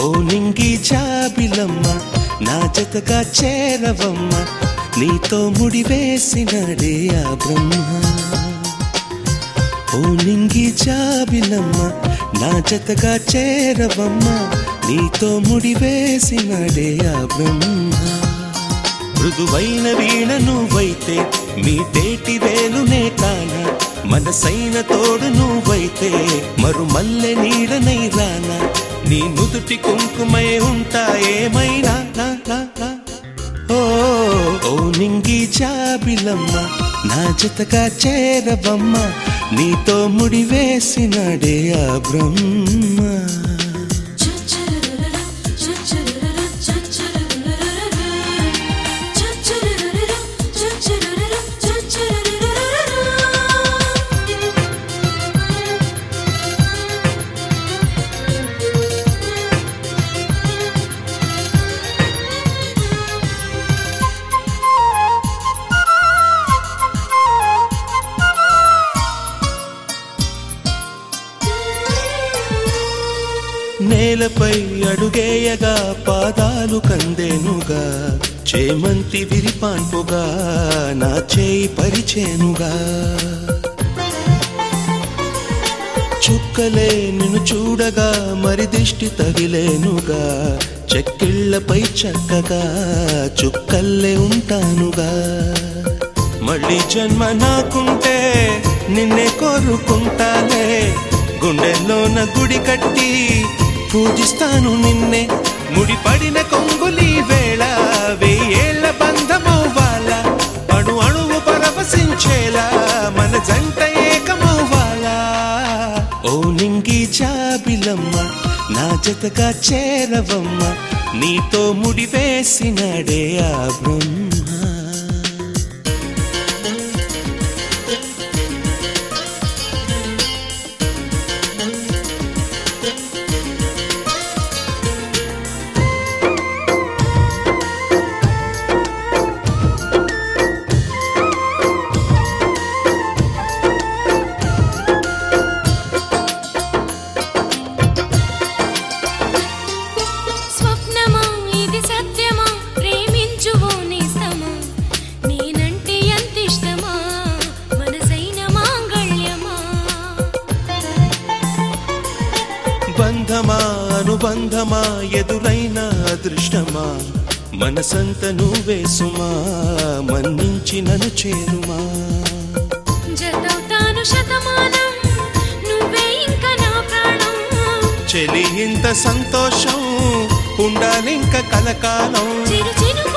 ఓ నింగి జాబిలమ్మ నా జతగా చేరవమ్మ నీతో ముడివేసినడే ఆ బ్రహ్మ ఓ నింగి జాబిలమ్మ నా జతగా చేరవమ్మ నీతో ముడివేసినడే ఆ బ్రహ్మ మృదువైన వీణ నువ్వైతే మీ తేటి వేలునే కాన మనసైన తోడు నువ్వైతే మరు మల్లె నీడనై రానా నీ నుదుటి కుంకుమై ఉంటా ఏమైనా నా, నా, నా. ఓ ఓ నింగి జాబిలమ్మ నా జతగా చేరవమ్మ నీతో ముడివేసినడే ఆ బ్రహ్మ నేలపై అడుగేయగా పాదాలు కందేనుగా చేమంతి విరిపాన్పుగా నా చేయి పరిచేనుగా చుక్కలే నిన్ను చూడగా మరి దిష్టి తగిలేనుగా చెక్కిళ్ళపై చక్కగా చుక్కల్లే ఉంటానుగా మళ్ళీ జన్మ నాకుంటే నిన్నే కోరుకుంటాలే గుండెల్లోన గుడి కట్టి పూజిస్తాను నిన్నే ముడిపడిన కొంగులి వేళ వెయ్యేళ్ల బంధమవ్వాలా అణు అణువు పరవశించేలా మన జంట ఏకమవ్వాలా ఓ నింగి జాబిలమ్మ నా జతగా చేరవమ్మ నీతో ముడివేసినడే ఆ బ్రహ్మ స్వప్నమా ఇది సత్యమా ప్రేమించువో నేస్తమా నేనంటే ఎంత ఇష్టమా మనసైన మాంగళ్యమా బంధమా అనుబంధమా ఎదురైన అదృష్టమా మనసంత నువ్వేసుమా మన్నించి నన్ను చేరుమా జతవుతాను శతమానం నువ్వే ఇంకా నా ప్రాణం చెలి ఇంత సంతోషం ఉండాలింక కలకాలం చిరు చిరు